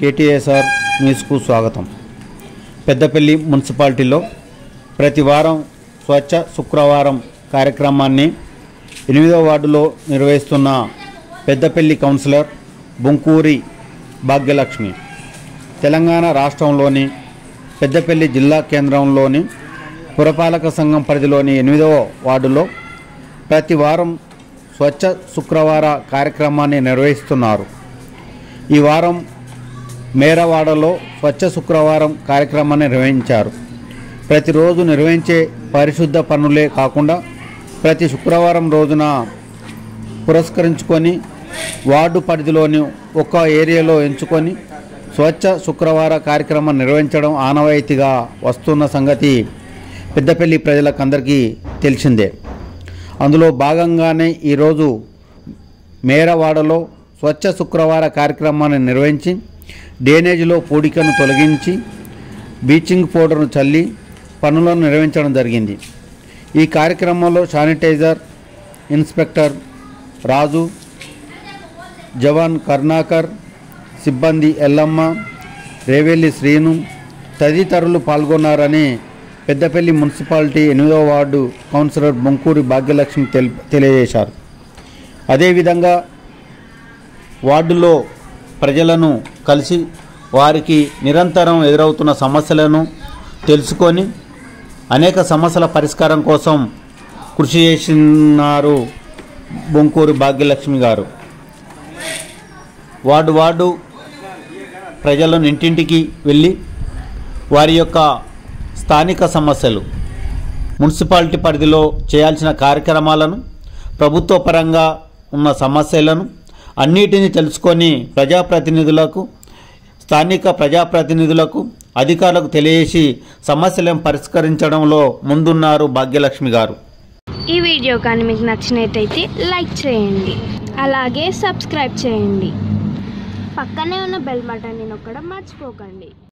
కేటీఎస్ఆర్ న్యూస్కు స్వాగతం పెద్దపల్లి మున్సిపాలిటీలో ప్రతి వారం స్వచ్ఛ శుక్రవారం కార్యక్రమాన్ని ఎనిమిదవ వార్డులో నిర్వహిస్తున్న పెద్దపల్లి కౌన్సిలర్ బొంకూరి భాగ్యలక్ష్మి తెలంగాణ రాష్ట్రంలోని పెద్దపల్లి జిల్లా కేంద్రంలోని పురపాలక సంఘం పరిధిలోని ఎనిమిదవ వార్డులో ప్రతి వారం స్వచ్ఛ శుక్రవార కార్యక్రమాన్ని నిర్వహిస్తున్నారు ఈ వారం మేరవాడలో స్వచ్ఛ శుక్రవారం కార్యక్రమాన్ని నిర్వహించారు ప్రతిరోజు నిర్వహించే పరిశుద్ధ పనులే కాకుండా ప్రతి శుక్రవారం రోజున పురస్కరించుకొని వార్డు పరిధిలోని ఒక ఏరియాలో ఎంచుకొని స్వచ్ఛ శుక్రవార కార్యక్రమం నిర్వహించడం ఆనవాయితీగా వస్తున్న సంగతి పెద్దపల్లి ప్రజలకు అందరికీ తెలిసిందే అందులో భాగంగానే ఈరోజు మేరవాడలో స్వచ్ఛ శుక్రవార కార్యక్రమాన్ని నిర్వహించి డ్రైనేజీలో పూడికను తొలగించి బ్లీచింగ్ పౌడర్ను చల్లి పనులను నిర్వహించడం జరిగింది ఈ కార్యక్రమంలో శానిటైజర్ ఇన్స్పెక్టర్ రాజు జవాన్ కరుణాకర్ సిబ్బంది ఎల్లమ్మ రేవెల్లి శ్రీను తదితరులు పాల్గొన్నారని పెద్దపల్లి మున్సిపాలిటీ ఎనిమిదవ వార్డు కౌన్సిలర్ బొంకూరి భాగ్యలక్ష్మి తెలి తెలియజేశారు అదేవిధంగా వార్డులో ప్రజలను కలిసి వారికి నిరంతరం ఎదురవుతున్న సమస్యలను తెలుసుకొని అనేక సమస్యల పరిష్కారం కోసం కృషి చేసినారు బొంకూరి భాగ్యలక్ష్మి గారు వార్డు వార్డు ప్రజలను ఇంటింటికి వెళ్ళి వారి యొక్క స్థానిక సమస్యలు మున్సిపాలిటీ పరిధిలో చేయాల్సిన కార్యక్రమాలను ప్రభుత్వ పరంగా ఉన్న సమస్యలను అన్నిటినీ తెలుసుకొని ప్రజాప్రతినిధులకు స్థానిక ప్రజాప్రతినిధులకు అధికారులకు తెలియజేసి సమస్యలను పరిష్కరించడంలో ముందున్నారు భాగ్యలక్ష్మి గారు ఈ వీడియో కానీ మీకు నచ్చినట్టయితే లైక్ చేయండి అలాగే సబ్స్క్రైబ్ చేయండి పక్కనే ఉన్న బెల్ బటన్ని నొక్కడం మర్చిపోకండి